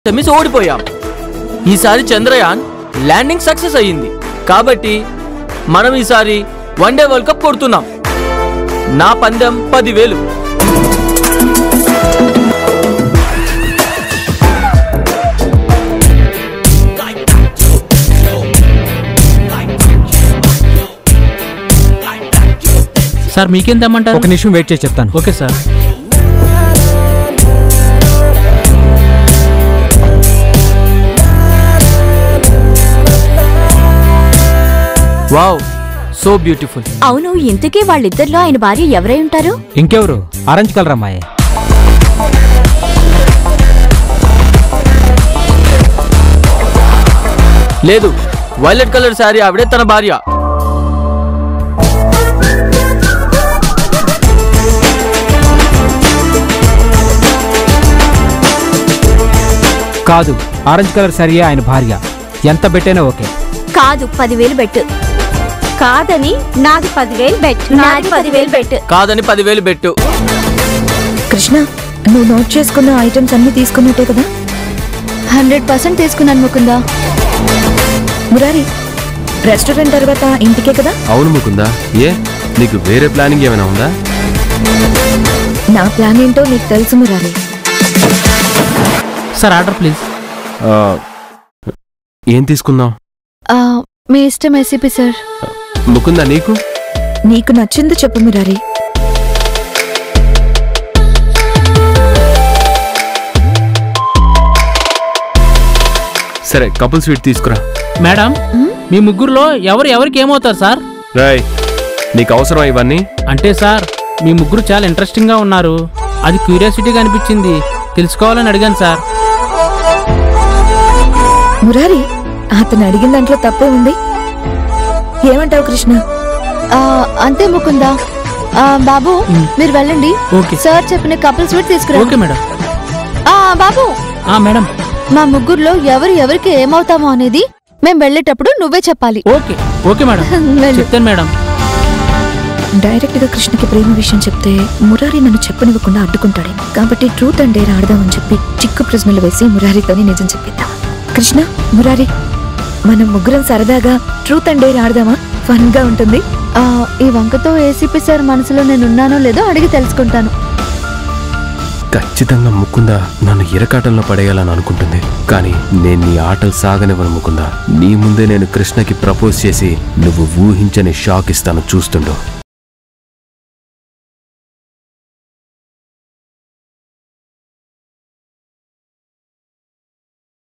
Semis ఓడిపోయాం ఈసారి Chandrayaan landing success అయ్యింది కాబట్టి మనం ఈసారి వన్డే వరల్డ్ కప్ కొడుతున్నాం నా పందెం పదివేలు సార్ మీకేం తెమ్మంటారు ఒక నిమిషం వెయిట్ చేసి చెప్తాను okay sir wow so beautiful అవును ఇంతకీ వాళ్ళిద్దరిలో ఆయన భార్య ఎవరై ఉంటారు ఇంకెవరు ఆరెంజ్ కలర్ అమ్మాయి లేదు వైలెట్ కలర్ శారీ ఆవిడే తన భార్య కాదు ఆరెంజ్ కలర్ సరియే ఆయన భార్య ఎంత పెట్టైనా ఓకే కాదు పదివేలు బెట్టు కాదని నాది పదివేలు బెట్ నాది పదివేలు బెట్టు కాదని పదివేలు పెట్టు కృష్ణ నువ్వు నోట్ చేసుకున్న ఐటమ్స్ అన్ని తీసుకున్నట్టే కదా హండ్రెడ్ పర్సెంట్ తీసుకున్నాను ముకుందా మురారి రెస్టారెంట్ తర్వాత ఇంటికే కదా అవును ముకుందా ఏ నీకు వేరే ప్లానింగ్ ఏమైనా ఉందా నా ప్లాన్ ఏంటో నీకు తెలుసు మురారి సార్ ఆర్డర్ ప్లీజ్ ఆ, ఏం తీసుకుందాం మీ ఇష్టం ఎసిపి సార్ ముకుందా నీకు నీకు నచ్చింది చెప్పు మురారి సరే కపుల్ స్వీట్ తీసుకురా మేడం మీ ముగ్గురులో ఎవరు ఎవరికి ఏమవుతారు సార్ రాయ్ నీకు అవసరం ఇవన్నీ అంటే సార్ మీ ముగ్గురు చాలా ఇంట్రెస్టింగ్ గా ఉన్నారు అది క్యూరియాసిటీగా అనిపించింది తెలుసుకోవాలని అడిగాను సార్ మురారి అతను అడిగిన దాంట్లో తప్పే ఉంది ఏమంటావు కృష్ణ అంతే ముకుందా ఆ, బాబు మీరు వెళ్ళండి ఓకే సార్ చెప్పిన కపుల్ స్వీట్ తీసుకురా ఓకే మేడం ఆ, బాబు ఆ మేడం మా ముగ్గురులో ఎవరు ఎవరికి ఏమవుతామో అనేది మేం వెళ్ళేటప్పుడు నువ్వే చెప్పాలి ఓకే ఓకే మేడం వెళ్ళు. చెప్తాను మేడం డైరెక్ట్ గా కృష్ణకి ప్రేమ విషయం చెప్తే మురారి నన్ను చెప్పనివ్వకుండా అడ్డుకుంటాడే కాబట్టి ట్రూత్ అండ్ డేర్ ఆడదామని చెప్పి చిక్కు ప్రశ్నలు వేసి మురారితోనే నిజం చెప్పిద్దాం కృష్ణ మురారి మనం ముగ్గురం సరదాగా ట్రూత్ అండ్ డేర్ ఆడదామా ఫన్ గా ఉంటుంది ఆ, ఈ వంకతో ఏసీపీ సార్ మనసులో నేను ఉన్నానో లేదో అడిగి తెలుసుకుంటాను ఖచ్చితంగా ముకుందా నన్ను ఇరకాటంలో పడేయాలని అనుకుంటుంది కానీ నేను నీ ఆటలు సాగనివ్వను ముకుందా నీ ముందే నేను కృష్ణకి ప్రపోజ్ చేసి నువ్వు ఊహించని షాక్ ఇస్తాను చూస్తుండు